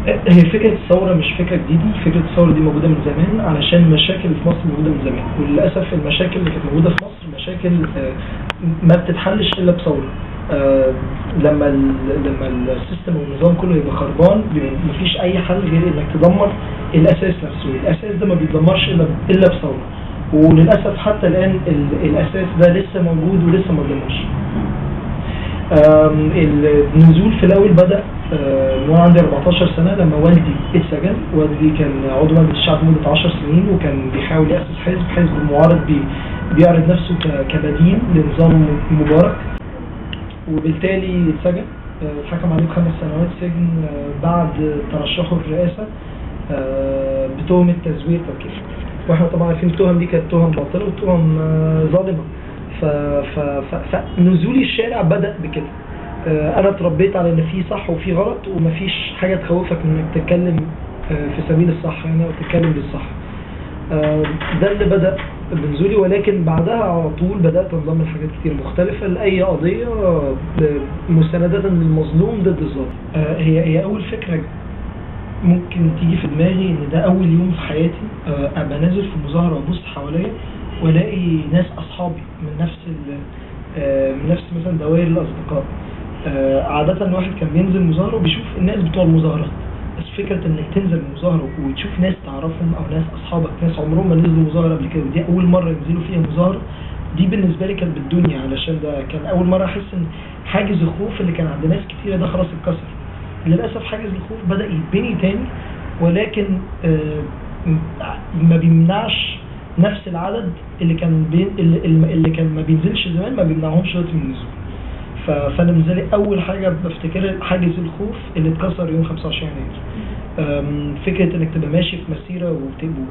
هي فكرة الثورة مش فكرة جديدة فكرة الثورة دي موجودة من زمان علشان المشاكل اللي في مصر موجودة من زمان وللأسف المشاكل اللي كانت موجودة في مصر مشاكل آه، ما بتتحلش إلا بثورة آه، لما ال- لما السيستم والنظام كله يبقى خربان بيبقى مفيش أي حل غير إنك تدمر الأساس نفسه الأساس ده ما بيتدمرش إلا إلا بثورة وللأسف حتى الآن ال- الأساس ده لسه موجود ولسه ما اتدمرش آم، النزول في الأول بدأ آه، من وأنا عندي 14 سنة لما والدي اتسجن والدي كان عضو مجلس الشعب لمدة 10 سنين وكان بيحاول يأسس حزب حزب معارض بي بيعرض نفسه ك- كبديل لنظام مبارك وبالتالي اتسجن آه، اتحكم عليه بخمس سنوات سجن آه، بعد ترشحه الرئاسة آه، بتهمة تزوير تركيا واحنا طبعا عارفين التهم دي كانت تهم باطلة وتهم آه، ظالمة ف- ف- ف- فنزولي الشارع بدأ بكده آه، انا اتربيت على ان في صح وفي غلط ومفيش حاجة تخوفك من انك تتكلم آه، في سبيل الصح يعني او تتكلم بالصح آه، ده اللي بدأ بنزولي ولكن بعدها على طول بدأت انضم لحاجات كتير مختلفة لأي قضية آه، مستندة للمظلوم ضد الظالم آه، هي هي أول فكرة ممكن تيجي في دماغي ان ده اول يوم في حياتي آه، ابقى نازل في مظاهره وابص حواليا والاقي ناس اصحابي من نفس ال- آه، من نفس مثلا دوائر الاصدقاء آه، عاده الواحد كان بينزل مظاهره وبيشوف الناس بتوع المظاهرات بس فكره انك تنزل مظاهره وتشوف ناس تعرفهم او ناس اصحابك ناس عمرهم ما نزلوا مظاهره قبل كده ودي اول مره ينزلوا فيها مظاهره دي بالنسبه لي كانت بالدنيا علشان ده كان اول مره احس ان حاجز الخوف اللي كان عند ناس كتيره ده خلاص اتكسر للأسف حاجز الخوف بدأ يتبني تاني ولكن آه، م- ما بيمنعش نفس العدد اللي كان بين اللي, اللي اللي كان ما بينزلش زمان ما بيمنعهمش دلوقتي من النزول ف- فانا بالنسبه لي اول حاجه بفتكرها حاجز الخوف اللي اتكسر يوم 25 يناير آم، فكره انك تبقى ماشي في مسيره وتبقوا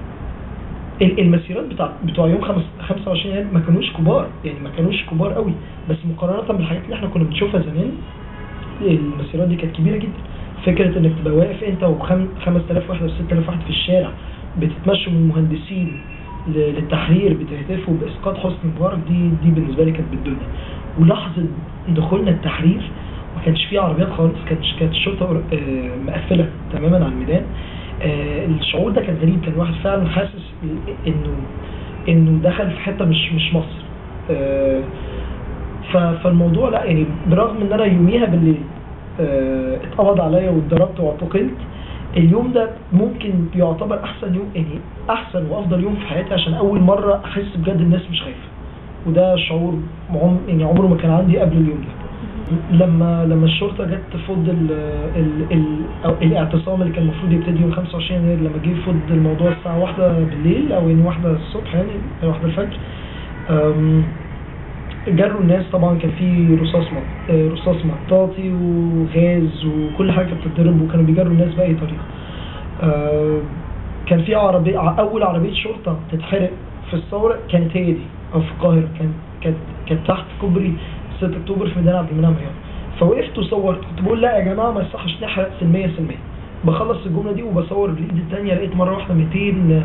ال- المسيرات بتاع بتوع يوم خمس- 25 يناير ما كانوش كبار يعني ما كانوش كبار قوي بس مقارنه بالحاجات اللي احنا كنا بنشوفها زمان المسيرات دي كانت كبيره جدا فكره انك تبقى واقف انت وخم 5000 واحد او 6000 واحد في الشارع بتتمشوا من المهندسين ل- للتحرير بتهتفوا باسقاط حسني مبارك دي دي بالنسبه لي كانت بالدنيا ولحظه دخولنا التحرير ما كانش فيه عربيات خالص كانت كانت الشرطه قر- آه، مقفله تماما على الميدان آه، الشعور ده كان غريب كان الواحد فعلا حاسس انه انه دخل في حته مش مش مصر آه، ف- فالموضوع لا يعني برغم ان انا يوميها بالليل آه، اتقبض عليا واتضربت واعتقلت اليوم ده ممكن يعتبر احسن يوم يعني احسن وافضل يوم في حياتي عشان اول مره احس بجد الناس مش خايفه وده شعور عم يعني عمره ما كان عندي قبل اليوم ده لما لما الشرطه جت تفض ال ال ال أو الاعتصام اللي كان المفروض يبتدي يوم 25 يناير لما جه يفض الموضوع الساعه واحدة بالليل او يعني واحدة الصبح يعني واحدة الفجر أم، جروا الناس طبعا كان في رصاص مط- آه، رصاص مطاطي وغاز وكل حاجه كانت بتتضرب وكانوا بيجروا الناس باي طريقه آه، كان في عربيه ع- اول عربيه شرطه تتحرق في الثوره كانت هي دي او في القاهره كانت كانت كانت تحت كوبري 6 اكتوبر في ميدان عبد المنعم رياض فوقفت وصورت كنت بقول لا يا جماعه ما يصحش نحرق سلميه سلميه بخلص الجمله دي وبصور بالايد الثانيه لقيت مره واحده 200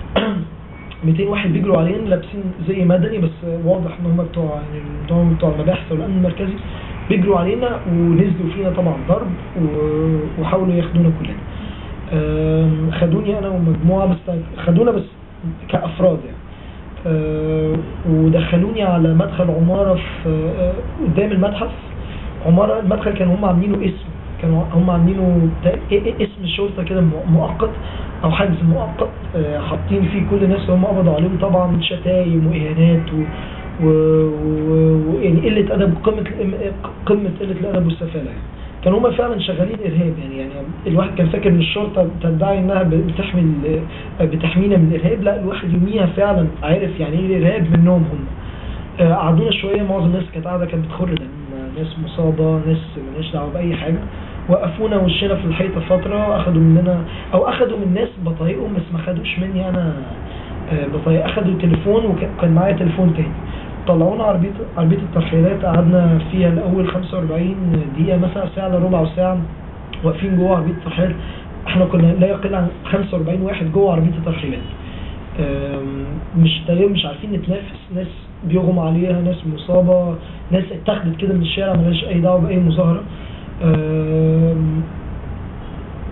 200 واحد بيجروا علينا لابسين زي مدني بس واضح ان هم بتوع يعني بتوع بتوع المباحث والامن المركزي بيجروا علينا ونزلوا فينا طبعا ضرب و- وحاولوا ياخدونا كلنا آم، خدوني انا ومجموعه بس خدونا بس كافراد يعني آه، ودخلوني على مدخل عماره في آه، قدام المتحف عماره المدخل كانوا هم عاملينه اسم كانوا هم عاملينه تا- إيه- إيه اسم الشرطه كده مؤ- مؤقت او حجز مؤقت آه، حاطين فيه كل الناس اللي هم قبضوا عليهم طبعا شتايم واهانات و و- و- ويعني قله ادب قمه الإم- قمه قله الادب والسفاله يعني كانوا هم فعلا شغالين ارهاب يعني يعني الواحد كان فاكر ان الشرطه تدعي انها ب- بتحمي ال- بتحمينا من الارهاب لا الواحد يوميها فعلا عارف يعني ايه الارهاب منهم هم آه، قعدونا شويه معظم الناس كانت قاعده كانت بتخر دم ناس مصابه ناس مالهاش دعوه باي حاجه وقفونا وشنا في الحيطه فتره واخدوا مننا او اخدوا من ناس بطايقهم بس ما خدوش مني انا آه، بطايق اخدوا تليفون وكان معايا تليفون تاني طلعونا عربيه عربيه الترحيلات قعدنا فيها الاول 45 دقيقه مثلا ساعه الا ربع ساعه واقفين جوه عربيه الترحيلات احنا كنا لا يقل عن 45 واحد جوه عربيه الترحيلات آم، مش تقريبا مش عارفين نتنافس ناس بيغمى عليها ناس مصابة ناس اتاخدت كده من الشارع ملهاش أي دعوة بأي مظاهرة آم،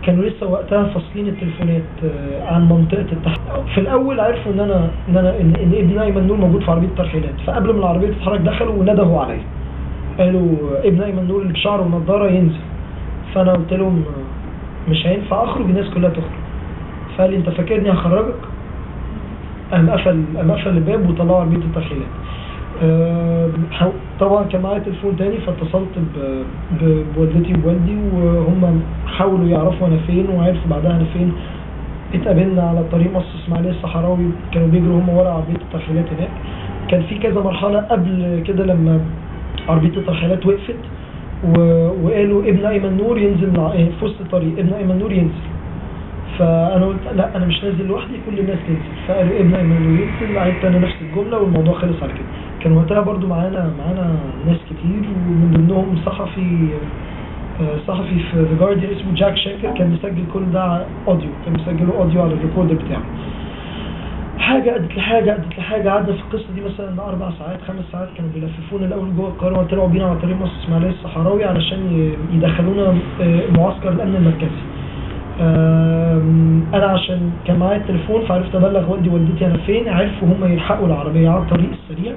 كانوا لسه وقتها فاصلين التليفونات آه، عن منطقه التحت في الاول عرفوا ان انا ان انا ان, إن ابن ايمن نور موجود في عربيه الترحيلات فقبل ما العربيه تتحرك دخلوا وندهوا عليا قالوا ابن ايمن نور اللي بشعر ونضاره ينزل فانا قلت لهم آه، مش هينفع اخرج الناس كلها تخرج فقال لي انت فاكرني هخرجك قام قفل قام قفل الباب وطلعوا عربيه الترحيلات آه، حاو- طبعا كان معايا تليفون تاني فاتصلت ب- ب- بوالدتي ووالدي وهم حاولوا يعرفوا انا فين وعرفوا بعدها انا فين اتقابلنا على طريق مصر اسماعيليه الصحراوي كانوا بيجروا هم ورا عربيه الترحيلات هناك كان في كذا مرحله قبل كده لما عربيه الترحيلات وقفت و- وقالوا ابن ايمن نور ينزل مع إيه، في وسط الطريق ابن ايمن نور ينزل فانا قلت لا انا مش نازل لوحدي كل الناس تنزل فقالوا ابن ايمن نور ينزل عدت انا نفس الجمله والموضوع خلص على كده كان وقتها برضو معانا معانا ناس كتير ومن ضمنهم صحفي آه، صحفي في ذا جارديان اسمه جاك شانكر كان مسجل كل ده اوديو كان مسجله اوديو على الريكوردر بتاعه حاجه ادت لحاجه ادت لحاجه قعدنا في القصه دي مثلا اربع ساعات خمس ساعات كانوا بيلففونا الاول جوه القاهره وطلعوا بينا على طريق مصر اسماعيليه الصحراوي علشان ي- يدخلونا آه، معسكر الامن المركزي آم، انا عشان كان معايا التليفون فعرفت ابلغ والدي ووالدتي انا فين عرفوا هم يلحقوا العربيه على الطريق السريع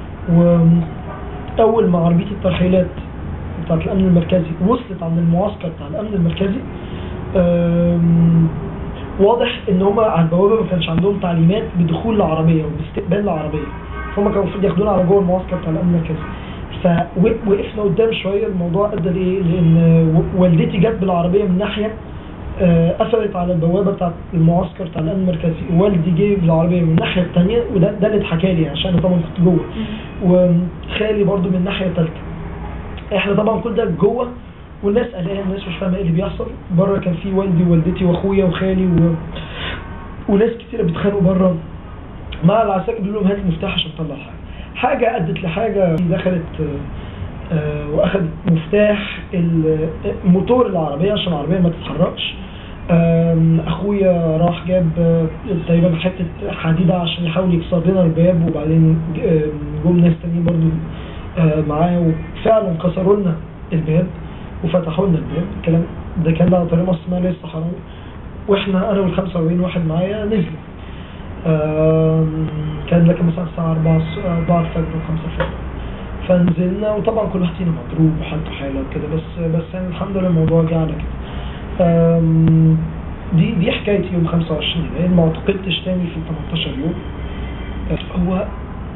واول ما عربيه الترحيلات بتاعت الامن المركزي وصلت عند المعسكر بتاع الامن المركزي آم، واضح ان هم على البوابه ما كانش عندهم تعليمات بدخول العربيه وباستقبال العربيه فهم كانوا المفروض ياخدونا على جوه المعسكر بتاع الامن المركزي فوقفنا قدام شويه الموضوع ادى لايه؟ لان و- والدتي جت بالعربيه من ناحيه آه، قفلت على البوابه بتاعت المعسكر بتاع الامن المركزي والدي جه بالعربيه من الناحيه الثانيه وده ده اللي اتحكى لي عشان انا طبعا كنت جوه وخالي برضو من الناحيه الثالثه احنا طبعا كل ده جوه والناس قلقانه الناس مش فاهمه ايه اللي بيحصل بره كان في والدي ووالدتي واخويا وخالي و... وناس كتيره بيتخانقوا بره مع العساكر بيقولوا لهم هات المفتاح عشان نطلع حاجه حاجه ادت لحاجه دخلت آه، آه، واخدت مفتاح ال- آه، موتور العربيه عشان العربيه ما تتحركش آم، اخويا راح جاب آه، تقريبا حته حديده عشان يحاول يكسر لنا الباب وبعدين ج- آم، جم ناس تانيين برضو آه، معاه وفعلا كسروا لنا الباب وفتحوا لنا الباب الكلام ده كان على طريق مصر اسماعيليه الصحراوي واحنا انا وال 45 واحد معايا نزلوا آم، كان ده كان مثلا الساعه 4 4 الفجر و 5 الفجر فنزلنا وطبعا كل واحد فينا مضروب وحالته حاله وكده بس بس يعني الحمد لله الموضوع جه على كده آم، دي دي حكايتي يوم 25 يناير ما اعتقدتش تاني في 18 يوم آه، هو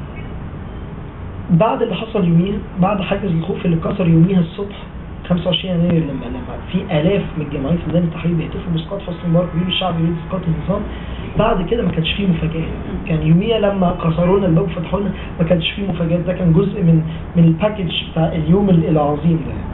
بعد اللي حصل يوميها بعد حاجز الخوف اللي كسر يوميها الصبح 25 يناير لما لما في الاف من الجماعات في ميدان التحرير بيهتفوا باسقاط حسني مبارك بيقولوا الشعب يريد اسقاط النظام بعد كده ما كانش فيه مفاجآت كان يوميها لما كسروا لنا الباب وفتحوا لنا ما كانش فيه مفاجآت ده كان جزء من من الباكج بتاع اليوم العظيم ده